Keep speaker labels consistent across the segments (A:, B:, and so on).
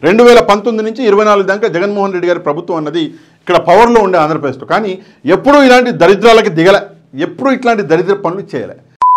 A: రెండు వేల పంతొమ్మిది నుంచి ఇరవై నాలుగు దాకా జగన్మోహన్ రెడ్డి గారి ప్రభుత్వం అన్నది ఇక్కడ పవర్లో ఉండే ఆంధ్రప్రదేశ్లో కానీ ఎప్పుడూ ఇలాంటి దరిద్రాలకి దిగలే ఎప్పుడూ ఇట్లాంటి దరిద్ర పనులు చేయలే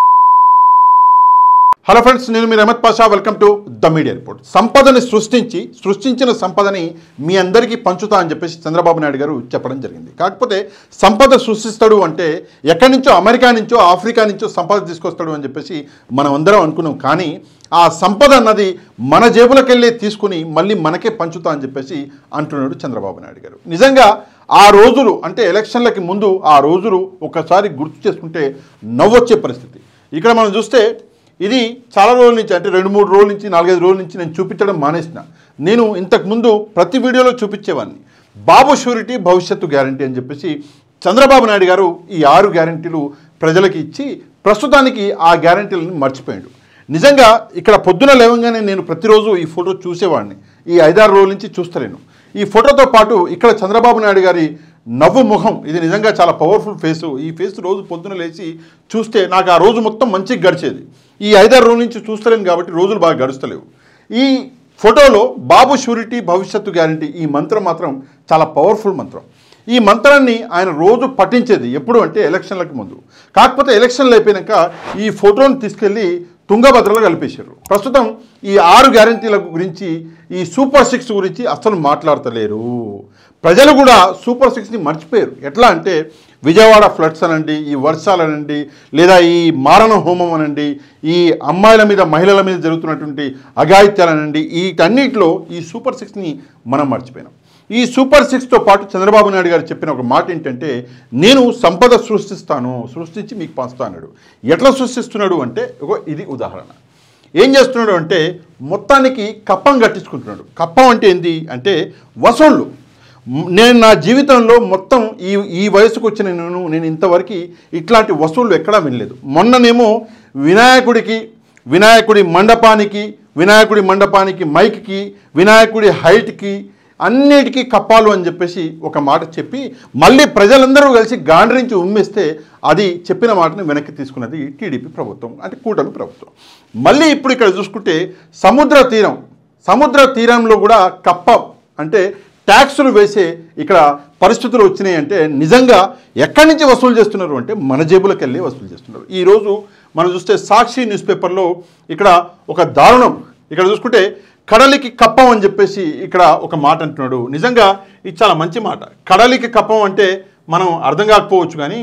A: హలో ఫ్రెండ్స్ నేను మీ Rahamat Pasha welcome to the media report సంపదని సృష్టించి సృష్టించిన సంపదని మీ అందరికీ పంచుతా అని చెప్పేసి చంద్రబాబు నాయుడు గారు చెప్పడం జరిగింది కాకపోతే సంపద సృష్టిస్తాడు అంటే ఎక్కడి నుంచో అమెరికా నుంచో ఆఫ్రికా నుంచో సంపద తీసుకొస్తాడు అని చెప్పేసి మనం అందరం అనుకున్నాం కానీ ఆ సంపద అన్నది మన జేబులకెళ్ళి తీసుకుని మళ్ళీ మనకే పంచుతా అని చెప్పేసి అంటున్నాడు చంద్రబాబు నాయుడు గారు నిజంగా ఆ రోజులు అంటే ఎలక్షన్లకి ముందు ఆ రోజులు ఒకసారి గుర్తు చేసుకుంటే నవ్వొచ్చే పరిస్థితి ఇక్కడ మనం చూస్తే ఇది చాలా రోజుల నుంచి అంటే రెండు మూడు రోజుల నుంచి నాలుగైదు రోజుల నుంచి నేను చూపించడం మానేసిన నేను ఇంతకుముందు ప్రతి వీడియోలో చూపించేవాడిని బాబు షూరిటీ భవిష్యత్తు గ్యారంటీ అని చెప్పేసి చంద్రబాబు నాయుడు గారు ఈ ఆరు గ్యారంటీలు ప్రజలకు ఇచ్చి ప్రస్తుతానికి ఆ గ్యారంటీలను మర్చిపోయాడు నిజంగా ఇక్కడ పొద్దున లేవగానే నేను ప్రతిరోజు ఈ ఫోటో చూసేవాడిని ఈ ఐదారు రోజుల నుంచి చూస్తలేను ఈ ఫోటోతో పాటు ఇక్కడ చంద్రబాబు నాయుడు గారి నవ్వు ముఖం ఇది నిజంగా చాలా పవర్ఫుల్ ఫేసు ఈ ఫేస్ రోజు పొద్దున లేచి చూస్తే నాకు ఆ రోజు మొత్తం మంచిగా గడిచేది ఈ ఐదారు రోజుల నుంచి చూస్తలేను కాబట్టి రోజులు బాగా గడుస్తలేవు ఈ ఫోటోలో బాబు షూరిటీ భవిష్యత్తు గ్యారంటీ ఈ మంత్రం మాత్రం చాలా పవర్ఫుల్ మంత్రం ఈ మంత్రాన్ని ఆయన రోజు పఠించేది ఎప్పుడు అంటే ఎలక్షన్లకు ముందు కాకపోతే ఎలక్షన్లు అయిపోయాక ఈ ఫోటోని తీసుకెళ్ళి తుంగభద్రలో కలిపేశారు ప్రస్తుతం ఈ ఆరు గ్యారంటీల గురించి ఈ సూపర్ సిక్స్ గురించి అస్సలు మాట్లాడతలేరు ప్రజలు కూడా సూపర్ సిక్స్ని మర్చిపోయారు ఎట్లా అంటే విజయవాడ ఫ్లడ్స్ అనండి ఈ వర్షాలు అనండి లేదా ఈ మారణ హోమం అనండి ఈ అమ్మాయిల మీద మహిళల మీద జరుగుతున్నటువంటి అఘాయిత్యాలు అనండి వీటన్నిటిలో ఈ సూపర్ సిక్స్ని మనం మర్చిపోయినాం ఈ సూపర్ సిక్స్తో పాటు చంద్రబాబు నాయుడు గారు చెప్పిన ఒక మాట ఏంటంటే నేను సంపద సృష్టిస్తాను సృష్టించి మీకు పంచుతాడు ఎట్లా సృష్టిస్తున్నాడు అంటే ఒక ఇది ఉదాహరణ ఏం చేస్తున్నాడు అంటే మొత్తానికి కప్పం కట్టించుకుంటున్నాడు కప్పం అంటే ఏంది అంటే వసూళ్ళు మ్, నేను నా జీవితంలో మొత్తం ఈ ఈ వయసుకు వచ్చిన నేను నేను ఇంతవరకు ఇట్లాంటి వసూళ్ళు ఎక్కడా వినలేదు మొన్ననేమో వినాయకుడికి వినాయకుడి మండపానికి వినాయకుడి మండపానికి మైక్కి వినాయకుడి హైట్కి అన్నిటికీ కప్పాలు అని చెప్పేసి ఒక మాట చెప్పి మళ్ళీ ప్రజలందరూ కలిసి గాండ్రించి ఉమ్మేస్తే అది చెప్పిన మాటని వెనక్కి తీసుకున్నది టీడీపీ ప్రభుత్వం అంటే కూటమి ప్రభుత్వం మళ్ళీ ఇప్పుడు ఇక్కడ చూసుకుంటే సముద్ర తీరం సముద్ర తీరంలో కూడా కప్ప అంటే ట్యాక్సులు వేసే ఇక్కడ పరిస్థితులు వచ్చినాయి అంటే నిజంగా ఎక్కడి నుంచి వసూలు చేస్తున్నారు అంటే మన జేబులకు వెళ్ళి వసూలు చేస్తున్నారు ఈరోజు మనం చూస్తే సాక్షి న్యూస్ పేపర్లో ఇక్కడ ఒక దారుణం ఇక్కడ చూసుకుంటే కడలికి కప్పం అని చెప్పేసి ఇక్కడ ఒక మాట అంటున్నాడు నిజంగా ఇది చాలా మంచి మాట కడలికి కప్పం అంటే మనం అర్థం కాకపోవచ్చు కానీ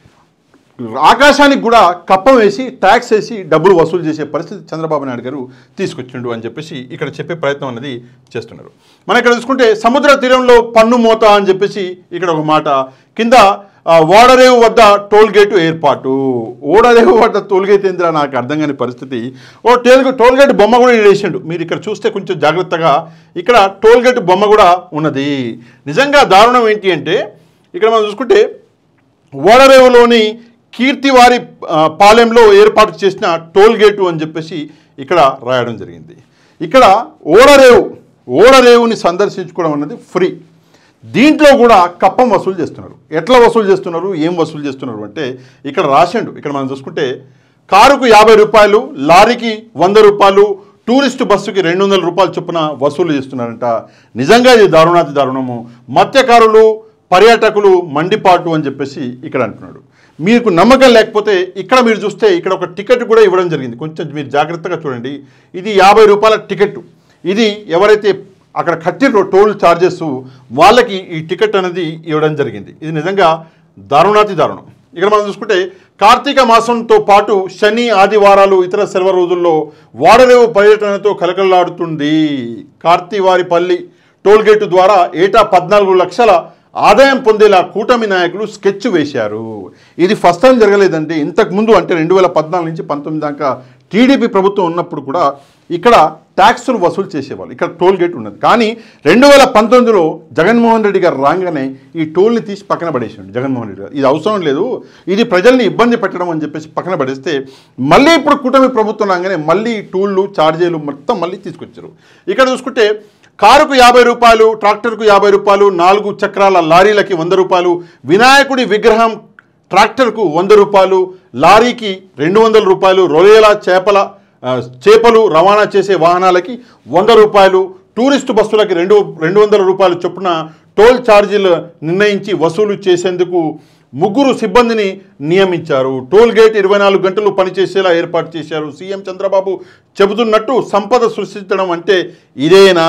A: ఆకాశానికి కూడా కప్పం వేసి ట్యాక్స్ వేసి డబ్బులు వసూలు చేసే పరిస్థితి చంద్రబాబు నాయుడు గారు తీసుకొచ్చిండు అని చెప్పేసి ఇక్కడ చెప్పే ప్రయత్నం అనేది చేస్తున్నారు మనం ఇక్కడ చూసుకుంటే సముద్ర తీరంలో పన్ను మోత అని చెప్పేసి ఇక్కడ ఒక మాట కింద ఆ, ఓడరేవు వద్ద టోల్ గేటు ఏర్పాటు ఓడరేవు వద్ద టోల్ గేట్ ఏందిరా నాకు అర్థం కాని పరిస్థితి ఓ టోల్ టోల్ గేట్ బొమ్మ కూడా వేసిండు మీరు ఇక్కడ చూస్తే కొంచెం జాగ్రత్తగా ఇక్కడ టోల్ గేట్ బొమ్మ కూడా ఉన్నది నిజంగా దారుణం ఏంటి అంటే ఇక్కడ మనం చూసుకుంటే ఓడరేవులోని కీర్తివారి ఆ, పాలెంలో ఏర్పాటు చేసిన టోల్ గేటు అని చెప్పేసి ఇక్కడ రాయడం జరిగింది ఇక్కడ ఓడరేవు ఓడరేవుని సందర్శించుకోవడం అన్నది ఫ్రీ దీంట్లో కూడా కప్పం వసూలు చేస్తున్నారు ఎట్లా వసూలు చేస్తున్నారు ఏం వసూలు చేస్తున్నారు అంటే ఇక్కడ రాసిండు ఇక్కడ మనం చూసుకుంటే కారుకు యాభై రూపాయలు లారీకి వంద రూపాయలు టూరిస్ట్ బస్సుకి రెండు వందల రూపాయలు చొప్పున వసూలు చేస్తున్నారంట నిజంగా ఇది దారుణాతి దారుణము మత్స్యకారులు పర్యాటకులు మండిపాటు అని చెప్పేసి ఇక్కడ అంటున్నాడు మీకు నమ్మకం లేకపోతే ఇక్కడ మీరు చూస్తే ఇక్కడ ఒక టికెట్ కూడా ఇవ్వడం జరిగింది కొంచెం మీరు జాగ్రత్తగా చూడండి ఇది యాభై రూపాయల టికెట్ ఇది ఎవరైతే అక్కడ కట్టిన టోల్ ఛార్జెస్ వాళ్ళకి ఈ టికెట్ అనేది ఇవ్వడం జరిగింది ఇది నిజంగా దారుణాతి దారుణం ఇక్కడ మనం చూసుకుంటే కార్తీక మాసంతో పాటు శని ఆదివారాలు ఇతర సెలవు రోజుల్లో వాడరేవు పర్యటనతో కలకలాడుతుంది కార్తీవారిపల్లి టోల్ గేటు ద్వారా ఏటా పద్నాలుగు లక్షల ఆదాయం పొందేలా కూటమి నాయకులు స్కెచ్ వేశారు ఇది ఫస్ట్ టైం జరగలేదండి ఇంతకు ముందు అంటే రెండు వేల పద్నాలుగు నుంచి పంతొమ్మిది దాకా టీడీపీ ప్రభుత్వం ఉన్నప్పుడు కూడా ఇక్కడ ట్యాక్సులు వసూలు చేసేవాళ్ళు ఇక్కడ టోల్ గేట్ ఉన్నది కానీ రెండు వేల పంతొమ్మిదిలో జగన్మోహన్ రెడ్డి గారు రాగానే ఈ టోల్ని తీసి పక్కన పడేసాడు జగన్మోహన్ రెడ్డి గారు ఇది అవసరం లేదు ఇది ప్రజల్ని ఇబ్బంది పెట్టడం అని చెప్పేసి పక్కన పడేస్తే మళ్ళీ ఇప్పుడు కూటమి ప్రభుత్వం రాగానే మళ్ళీ ఈ టోళ్ళు ఛార్జీలు మొత్తం మళ్ళీ తీసుకొచ్చారు ఇక్కడ చూసుకుంటే కారుకు యాభై రూపాయలు ట్రాక్టర్కు యాభై రూపాయలు నాలుగు చక్రాల లారీలకి వంద రూపాయలు వినాయకుడి విగ్రహం ట్రాక్టర్కు వంద రూపాయలు లారీకి రెండు వందల రూపాయలు రొయ్యల చేపల ఆ, చేపలు రవాణా చేసే వాహనాలకి వంద రూపాయలు టూరిస్టు బస్సులకి రెండు రెండు వందల రూపాయల చొప్పున టోల్ ఛార్జీలు నిర్ణయించి వసూలు చేసేందుకు ముగ్గురు సిబ్బందిని నియమించారు టోల్ గేట్ ఇరవై నాలుగు గంటలు పనిచేసేలా ఏర్పాటు చేశారు సీఎం చంద్రబాబు చెబుతున్నట్టు సంపద సృష్టించడం అంటే ఇదేనా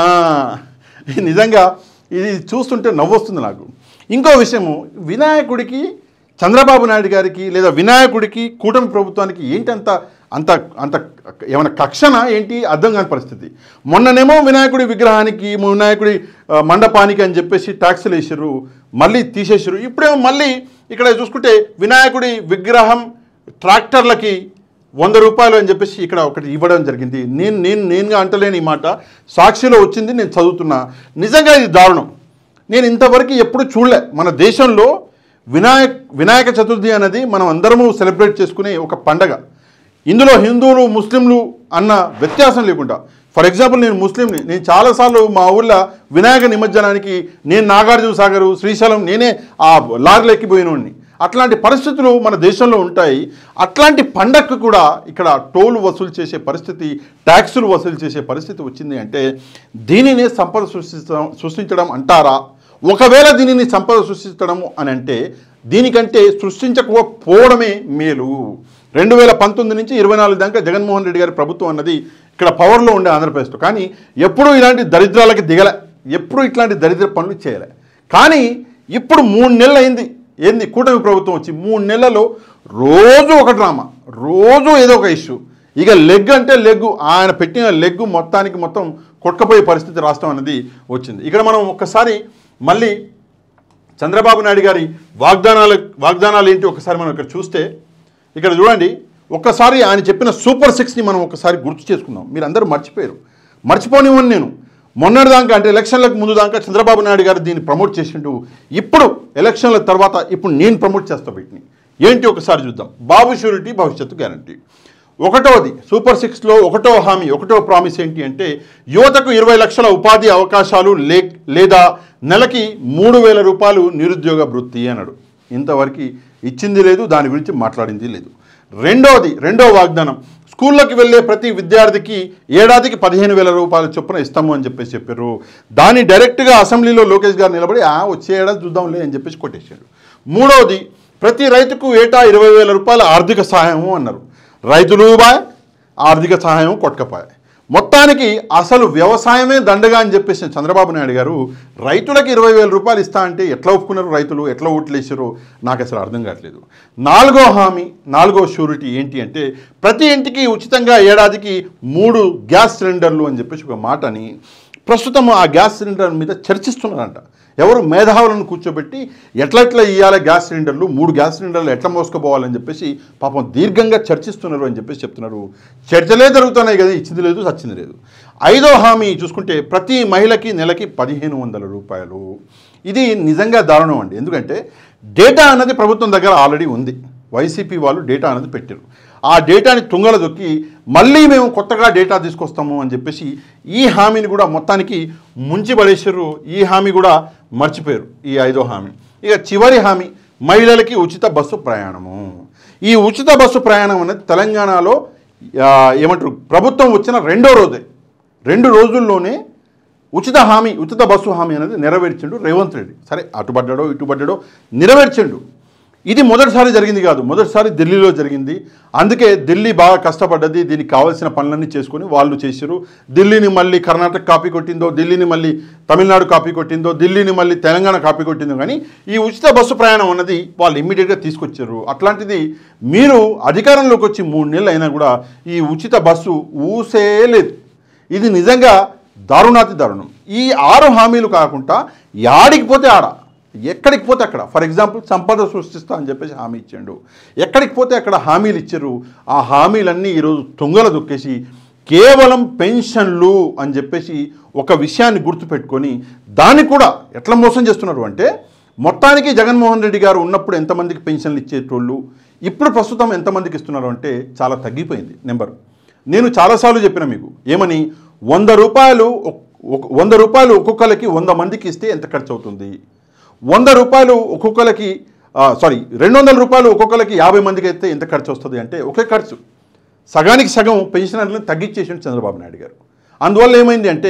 A: నిజంగా ఇది చూస్తుంటే నవ్వొస్తుంది నాకు ఇంకో విషయము వినాయకుడికి చంద్రబాబు నాయుడు గారికి లేదా వినాయకుడికి కూటమి ప్రభుత్వానికి ఏంటి అంత అంత అంత ఏమైనా కక్షణ ఏంటి అర్థం కాని పరిస్థితి మొన్ననేమో వినాయకుడి విగ్రహానికి వినాయకుడి ఆ, మండపానికి అని చెప్పేసి ట్యాక్సులు వేసారు మళ్ళీ తీసేసారు ఇప్పుడేమో మళ్ళీ ఇక్కడ చూసుకుంటే వినాయకుడి విగ్రహం ట్రాక్టర్లకి వంద రూపాయలు అని చెప్పేసి ఇక్కడ ఒకటి ఇవ్వడం జరిగింది నేను నేను నేనుగా అంటలేని ఈ మాట సాక్షిలో వచ్చింది నేను చదువుతున్నా నిజంగా ఇది దారుణం నేను ఇంతవరకు ఎప్పుడు చూడలే మన దేశంలో వినాయక్ వినాయక చతుర్థి అనేది మనం అందరము సెలబ్రేట్ చేసుకునే ఒక పండగ ఇందులో హిందువులు ముస్లింలు అన్న వ్యత్యాసం లేకుండా ఫర్ ఎగ్జాంపుల్ నేను ముస్లింని నేను చాలాసార్లు మా ఊళ్ళో వినాయక నిమజ్జనానికి నేను నాగార్జున సాగరు శ్రీశైలం నేనే ఆ లారీలు ఎక్కిపోయినోడిని అట్లాంటి పరిస్థితులు మన దేశంలో ఉంటాయి అట్లాంటి పండగకు కూడా ఇక్కడ టోల్ వసూలు చేసే పరిస్థితి ట్యాక్సులు వసూలు చేసే పరిస్థితి వచ్చింది అంటే దీనినే సంపద సృష్టించడం సృష్టించడం అంటారా ఒకవేళ దీనిని సంపద సృష్టించడం అని అంటే దీనికంటే సృష్టించకపోవడమే మేలు రెండు వేల పంతొమ్మిది నుంచి ఇరవై నాలుగు దాకా జగన్మోహన్ రెడ్డి గారి ప్రభుత్వం అన్నది ఇక్కడ పవర్లో ఉండే ఆంధ్రప్రదేశ్లో కానీ ఎప్పుడూ ఇలాంటి దరిద్రాలకి దిగలే ఎప్పుడూ ఇట్లాంటి దరిద్ర పనులు చేయలే కానీ ఇప్పుడు మూడు నెలలు అయింది ఏంది కూటమి ప్రభుత్వం వచ్చి మూడు నెలలలో రోజు ఒక డ్రామా రోజు ఏదో ఒక ఇష్యూ ఇక లెగ్ అంటే లెగ్గు ఆయన పెట్టిన లెగ్గు మొత్తానికి మొత్తం కొట్టుకపోయే పరిస్థితి రాష్ట్రం అనేది వచ్చింది ఇక్కడ మనం ఒక్కసారి మళ్ళీ చంద్రబాబు నాయుడు గారి వాగ్దానాలు వాగ్దానాలు ఏంటి ఒకసారి మనం ఇక్కడ చూస్తే ఇక్కడ చూడండి ఒక్కసారి ఆయన చెప్పిన సూపర్ సిక్స్ని మనం ఒకసారి గుర్తు చేసుకుందాం మీరు అందరూ మర్చిపోయారు మర్చిపోనివ్వను నేను మొన్నటి దాకా అంటే ఎలక్షన్లకు ముందు దాకా చంద్రబాబు నాయుడు గారు దీన్ని ప్రమోట్ చేసిండు ఇప్పుడు ఎలక్షన్ల తర్వాత ఇప్పుడు నేను ప్రమోట్ చేస్తా వీటిని ఏంటి ఒకసారి చూద్దాం బాబు షూరిటీ భవిష్యత్తు గ్యారంటీ ఒకటోది సూపర్ సిక్స్లో ఒకటో హామీ ఒకటో ప్రామిస్ ఏంటి అంటే యువతకు ఇరవై లక్షల ఉపాధి అవకాశాలు లే లేదా నెలకి మూడు వేల రూపాయలు నిరుద్యోగ వృత్తి అన్నాడు ఇంతవరకు ఇచ్చింది లేదు దాని గురించి మాట్లాడింది లేదు రెండోది రెండో వాగ్దానం స్కూళ్ళకి వెళ్ళే ప్రతి విద్యార్థికి ఏడాదికి పదిహేను వేల రూపాయల చొప్పున ఇస్తాము అని చెప్పేసి చెప్పారు దాన్ని డైరెక్ట్గా అసెంబ్లీలో లోకేష్ గారు నిలబడి ఆ వచ్చే ఏడాది చూద్దాంలే అని చెప్పేసి కొట్టేశాడు మూడోది ప్రతి రైతుకు ఏటా ఇరవై వేల రూపాయల ఆర్థిక సహాయము అన్నారు రైతులు బాయ్ ఆర్థిక సహాయం కొట్టకపోయాయి మొత్తానికి అసలు వ్యవసాయమే దండగా అని చెప్పేసి చంద్రబాబు నాయుడు గారు రైతులకు ఇరవై వేల రూపాయలు ఇస్తా అంటే ఎట్లా ఒప్పుకున్నారు రైతులు ఎట్లా ఓట్లేసారో నాకు అసలు అర్థం కావట్లేదు నాలుగో హామీ నాలుగో షూరిటీ ఏంటి అంటే ప్రతి ఇంటికి ఉచితంగా ఏడాదికి మూడు గ్యాస్ సిలిండర్లు అని చెప్పేసి ఒక మాటని ప్రస్తుతం ఆ గ్యాస్ సిలిండర్ మీద చర్చిస్తున్నారంట ఎవరు మేధావులను కూర్చోబెట్టి ఎట్లా ఎట్లా ఇవ్వాలి గ్యాస్ సిలిండర్లు మూడు గ్యాస్ సిలిండర్లు ఎట్లా మోసుకుపోవాలని చెప్పేసి పాపం దీర్ఘంగా చర్చిస్తున్నారు అని చెప్పేసి చెప్తున్నారు చర్చలే జరుగుతున్నాయి కదా ఇచ్చింది లేదు సచ్చింది లేదు ఐదో హామీ చూసుకుంటే ప్రతి మహిళకి నెలకి పదిహేను వందల రూపాయలు ఇది నిజంగా దారుణం అండి ఎందుకంటే డేటా అన్నది ప్రభుత్వం దగ్గర ఆల్రెడీ ఉంది వైసీపీ వాళ్ళు డేటా అనేది పెట్టారు ఆ డేటాని తుంగల దొక్కి మళ్ళీ మేము కొత్తగా డేటా తీసుకొస్తాము అని చెప్పేసి ఈ హామీని కూడా మొత్తానికి ముంచి పడేసారు ఈ హామీ కూడా మర్చిపోయారు ఈ ఐదో హామీ ఇక చివరి హామీ మహిళలకి ఉచిత బస్సు ప్రయాణము ఈ ఉచిత బస్సు ప్రయాణం అనేది తెలంగాణలో ఆ, ఏమంటారు ప్రభుత్వం వచ్చిన రెండో రోజే రెండు రోజుల్లోనే ఉచిత హామీ ఉచిత బస్సు హామీ అనేది నెరవేర్చిండు రేవంత్ రెడ్డి సరే అటుపడ్డాడో ఇటుపడ్డాడో నెరవేర్చిండు ఇది మొదటిసారి జరిగింది కాదు మొదటిసారి ఢిల్లీలో జరిగింది అందుకే ఢిల్లీ బాగా కష్టపడ్డది దీనికి కావాల్సిన పనులన్నీ చేసుకొని వాళ్ళు చేశారు ఢిల్లీని మళ్ళీ కర్ణాటక కాపీ కొట్టిందో ఢిల్లీని మళ్ళీ తమిళనాడు కాపీ కొట్టిందో ఢిల్లీని మళ్ళీ తెలంగాణ కాపీ కొట్టిందో కానీ ఈ ఉచిత బస్సు ప్రయాణం అన్నది వాళ్ళు ఇమ్మీడియట్గా తీసుకొచ్చారు అట్లాంటిది మీరు అధికారంలోకి వచ్చి మూడు నెలలు అయినా కూడా ఈ ఉచిత బస్సు ఊసే లేదు ఇది నిజంగా దారుణాతి దారుణం ఈ ఆరు హామీలు కాకుండా యాడికి పోతే ఆడ ఎక్కడికి పోతే అక్కడ ఫర్ ఎగ్జాంపుల్ సంపద సృష్టిస్తా అని చెప్పేసి హామీ ఇచ్చాడు ఎక్కడికి పోతే అక్కడ హామీలు ఇచ్చారు ఆ హామీలన్నీ ఈరోజు తుంగల దొక్కేసి కేవలం పెన్షన్లు అని చెప్పేసి ఒక విషయాన్ని గుర్తుపెట్టుకొని దాన్ని కూడా ఎట్లా మోసం చేస్తున్నారు అంటే మొత్తానికి జగన్మోహన్ రెడ్డి గారు ఉన్నప్పుడు ఎంతమందికి పెన్షన్లు ఇచ్చేటోళ్ళు ఇప్పుడు ప్రస్తుతం ఎంతమందికి ఇస్తున్నారు అంటే చాలా తగ్గిపోయింది నెంబర్ నేను చాలాసార్లు చెప్పిన మీకు ఏమని వంద రూపాయలు ఒక్- ఒక- వంద రూపాయలు ఒక్కొక్కరికి వంద మందికి ఇస్తే ఎంత ఖర్చు అవుతుంది వంద రూపాయలు ఒక్కొక్కరికి సారీ రెండు వందల రూపాయలు ఒక్కొక్కరికి యాభై మందికి అయితే ఎంత ఖర్చు వస్తుంది అంటే ఒకే ఖర్చు సగానికి సగం పెన్షనర్లను తగ్గించేసిండు చంద్రబాబు నాయుడు గారు అందువల్ల ఏమైంది అంటే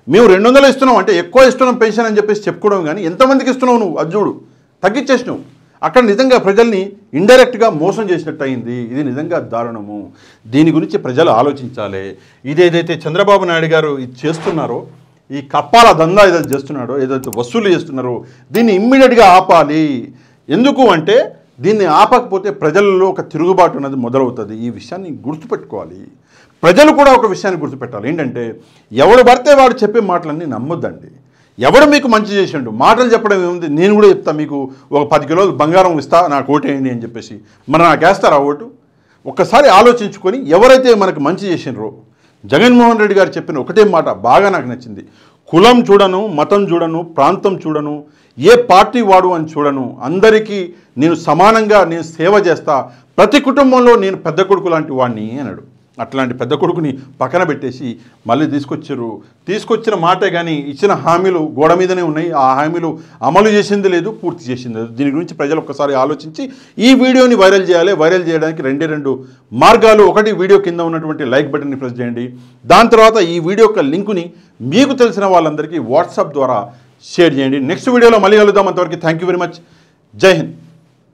A: మేము రెండు వందలు ఇస్తున్నాం అంటే ఎక్కువ ఇస్తున్నాం పెన్షన్ అని చెప్పేసి చెప్పుకోవడం కానీ ఎంతమందికి ఇస్తున్నావు నువ్వు అది చూడు తగ్గించేసినావు అక్కడ నిజంగా ప్రజల్ని ఇండైరెక్ట్గా మోసం చేసినట్టు అయింది ఇది నిజంగా దారుణము దీని గురించి ప్రజలు ఆలోచించాలి ఇదేదైతే చంద్రబాబు నాయుడు గారు ఇది చేస్తున్నారో ఈ కప్పాల దందా ఏదైతే చేస్తున్నాడో ఏదైతే వసూలు చేస్తున్నారో దీన్ని ఇమ్మీడియట్గా ఆపాలి ఎందుకు అంటే దీన్ని ఆపకపోతే ప్రజల్లో ఒక తిరుగుబాటు అనేది మొదలవుతుంది ఈ విషయాన్ని గుర్తుపెట్టుకోవాలి ప్రజలు కూడా ఒక విషయాన్ని గుర్తుపెట్టాలి ఏంటంటే ఎవడు పడితే వాడు చెప్పే మాటలన్నీ నమ్మొద్దండి ఎవడు మీకు మంచి చేసిండు మాటలు చెప్పడం ఏముంది నేను కూడా చెప్తా మీకు ఒక పది కిలోలు బంగారం ఇస్తా నాకు ఓటేయండి అని చెప్పేసి మరి నాకు వేస్తారా ఓటు ఒక్కసారి ఆలోచించుకొని ఎవరైతే మనకు మంచి చేసినరో జగన్మోహన్ రెడ్డి గారు చెప్పిన ఒకటే మాట బాగా నాకు నచ్చింది కులం చూడను మతం చూడను ప్రాంతం చూడను ఏ పార్టీ వాడు అని చూడను అందరికీ నేను సమానంగా నేను సేవ చేస్తా ప్రతి కుటుంబంలో నేను పెద్ద కొడుకు లాంటి వాడిని అన్నాడు అట్లాంటి పెద్ద కొడుకుని పక్కన పెట్టేసి మళ్ళీ తీసుకొచ్చారు తీసుకొచ్చిన మాటే కానీ ఇచ్చిన హామీలు గోడ మీదనే ఉన్నాయి ఆ హామీలు అమలు చేసింది లేదు పూర్తి చేసింది లేదు దీని గురించి ప్రజలు ఒక్కసారి ఆలోచించి ఈ వీడియోని వైరల్ చేయాలి వైరల్ చేయడానికి రెండే రెండు మార్గాలు ఒకటి వీడియో కింద ఉన్నటువంటి లైక్ బటన్ని ప్రెస్ చేయండి దాని తర్వాత ఈ వీడియో యొక్క లింకుని మీకు తెలిసిన వాళ్ళందరికీ వాట్సాప్ ద్వారా షేర్ చేయండి నెక్స్ట్ వీడియోలో మళ్ళీ కలుద్దాం అంతవరకు థ్యాంక్ యూ వెరీ మచ్ జై హింద్